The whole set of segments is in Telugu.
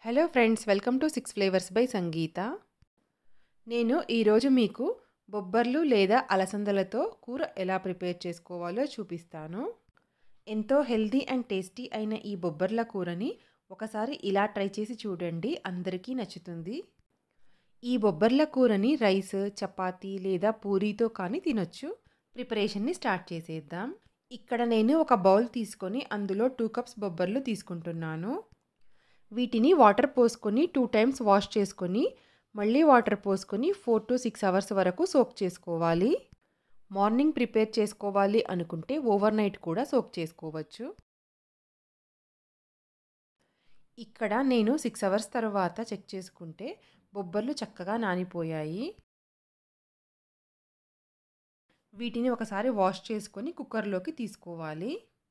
hello friends welcome to six flavours by Sangeetha నేను ఈరోజు మీకు బొబ్బర్లు లేదా అలసందలతో కూర ఎలా ప్రిపేర్ చేసుకోవాలో చూపిస్తాను ఎంతో హెల్దీ అండ్ టేస్టీ అయిన ఈ బొబ్బర్ల కూరని ఒకసారి ఇలా ట్రై చేసి చూడండి అందరికీ నచ్చుతుంది ఈ బొబ్బర్ల కూరని రైస్ చపాతీ లేదా పూరీతో కానీ తినొచ్చు ప్రిపరేషన్ని స్టార్ట్ చేసేద్దాం ఇక్కడ నేను ఒక బౌల్ తీసుకొని అందులో టూ కప్స్ బొబ్బర్లు తీసుకుంటున్నాను వీటిని వాటర్ పోసుకొని టూ టైమ్స్ వాష్ చేసుకొని మళ్ళీ వాటర్ పోసుకొని ఫోర్ టు సిక్స్ అవర్స్ వరకు సోక్ చేసుకోవాలి మార్నింగ్ ప్రిపేర్ చేసుకోవాలి అనుకుంటే ఓవర్ నైట్ కూడా సోక్ చేసుకోవచ్చు ఇక్కడ నేను సిక్స్ అవర్స్ తర్వాత చెక్ చేసుకుంటే బొబ్బర్లు చక్కగా నానిపోయాయి వీటిని ఒకసారి వాష్ చేసుకొని కుక్కర్లోకి తీసుకోవాలి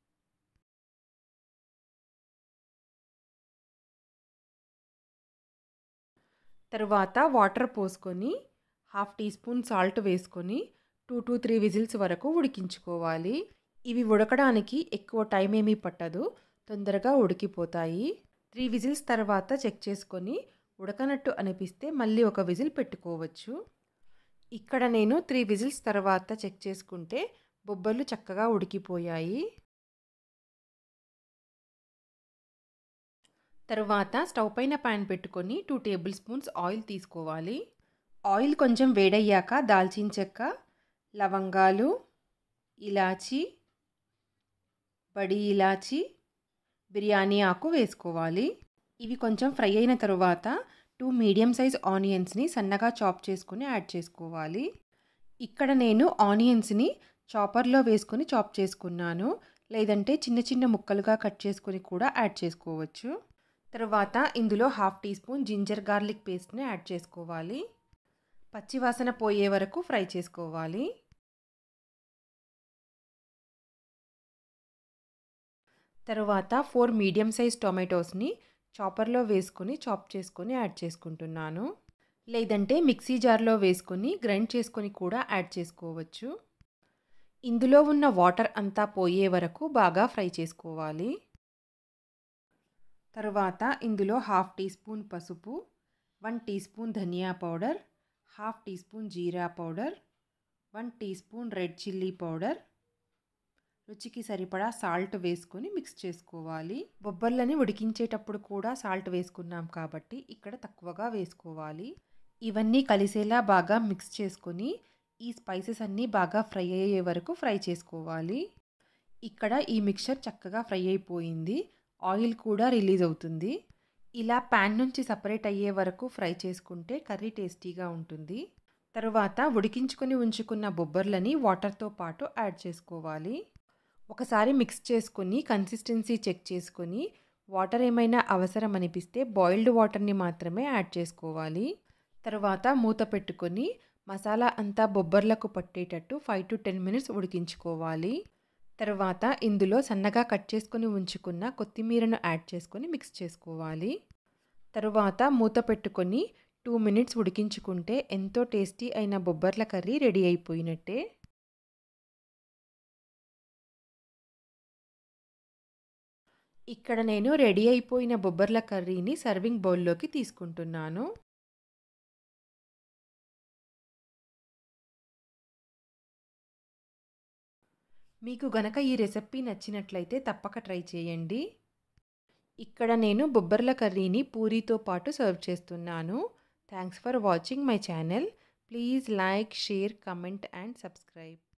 తర్వాత వాటర్ పోసుకొని హాఫ్ టీ స్పూన్ సాల్ట్ వేసుకొని టూ టు త్రీ విజిల్స్ వరకు ఉడికించుకోవాలి ఇవి ఉడకడానికి ఎక్కువ టైం ఏమీ పట్టదు తొందరగా ఉడికిపోతాయి త్రీ విజిల్స్ తర్వాత చెక్ చేసుకొని ఉడకనట్టు అనిపిస్తే మళ్ళీ ఒక విజిల్ పెట్టుకోవచ్చు ఇక్కడ నేను త్రీ విజిల్స్ తర్వాత చెక్ చేసుకుంటే బొబ్బర్లు చక్కగా ఉడికిపోయాయి తరువాత స్టవ్ పైన ప్యాన్ పెట్టుకొని టూ టేబుల్ స్పూన్స్ ఆయిల్ తీసుకోవాలి ఆయిల్ కొంచెం వేడయ్యాక దాల్చిన చెక్క లవంగాలు ఇలాచి బడి ఇలాచి బిర్యానీ ఆకు వేసుకోవాలి ఇవి కొంచెం ఫ్రై అయిన తరువాత టూ మీడియం సైజ్ ఆనియన్స్ని సన్నగా చాప్ చేసుకుని యాడ్ చేసుకోవాలి ఇక్కడ నేను ఆనియన్స్ని చాపర్లో వేసుకొని చాప్ చేసుకున్నాను లేదంటే చిన్న చిన్న ముక్కలుగా కట్ చేసుకొని కూడా యాడ్ చేసుకోవచ్చు తర్వాత ఇందులో half teaspoon ginger garlic పేస్ట్ని యాడ్ చేసుకోవాలి పచ్చివాసన పోయే వరకు ఫ్రై చేసుకోవాలి తర్వాత ఫోర్ మీడియం సైజ్ టొమాటోస్ని చాపర్లో వేసుకొని చాప్ చేసుకొని యాడ్ చేసుకుంటున్నాను లేదంటే మిక్సీ జార్లో వేసుకొని గ్రైండ్ చేసుకొని కూడా యాడ్ చేసుకోవచ్చు ఇందులో ఉన్న వాటర్ అంతా పోయే వరకు బాగా ఫ్రై చేసుకోవాలి తర్వాత ఇందులో హాఫ్ టీ స్పూన్ పసుపు వన్ టీ స్పూన్ ధనియా పౌడర్ హాఫ్ టీ స్పూన్ జీరా powder one teaspoon red chilli powder రుచికి సరిపడా సాల్ట్ వేసుకొని మిక్స్ చేసుకోవాలి బొబ్బర్లని ఉడికించేటప్పుడు కూడా సాల్ట్ వేసుకున్నాం కాబట్టి ఇక్కడ తక్కువగా వేసుకోవాలి ఇవన్నీ కలిసేలా బాగా మిక్స్ చేసుకొని ఈ స్పైసెస్ అన్నీ బాగా ఫ్రై అయ్యే వరకు ఫ్రై చేసుకోవాలి ఇక్కడ ఈ మిక్చర్ చక్కగా ఫ్రై అయిపోయింది ఆయిల్ కూడా రిలీజ్ అవుతుంది ఇలా ప్యాన్ నుంచి సపరేట్ అయ్యే వరకు ఫ్రై చేసుకుంటే కర్రీ టేస్టీగా ఉంటుంది తర్వాత ఉడికించుకొని ఉంచుకున్న బొబ్బర్లని వాటర్తో పాటు యాడ్ చేసుకోవాలి ఒకసారి మిక్స్ చేసుకొని కన్సిస్టెన్సీ చెక్ చేసుకొని వాటర్ ఏమైనా అవసరం అనిపిస్తే బాయిల్డ్ వాటర్ని మాత్రమే యాడ్ చేసుకోవాలి తర్వాత మూత పెట్టుకొని మసాలా అంతా బొబ్బర్లకు పట్టేటట్టు ఫైవ్ టు టెన్ మినిట్స్ ఉడికించుకోవాలి తర్వాత ఇందులో సన్నగా కట్ చేసుకొని ఉంచుకున్న కొత్తిమీరను యాడ్ చేసుకొని మిక్స్ చేసుకోవాలి తరువాత మూత పెట్టుకొని టూ మినిట్స్ ఉడికించుకుంటే ఎంతో టేస్టీ అయిన బొబ్బర్ల కర్రీ రెడీ అయిపోయినట్టే ఇక్కడ నేను రెడీ అయిపోయిన బొబ్బర్ల కర్రీని సర్వింగ్ బౌల్లోకి తీసుకుంటున్నాను మీకు గనక ఈ రెసిపీ నచ్చినట్లయితే తప్పక ట్రై చేయండి ఇక్కడ నేను బొబ్బర్ల కర్రీని పూరీతో పాటు సర్వ్ చేస్తున్నాను thanks for watching my channel please like share comment and subscribe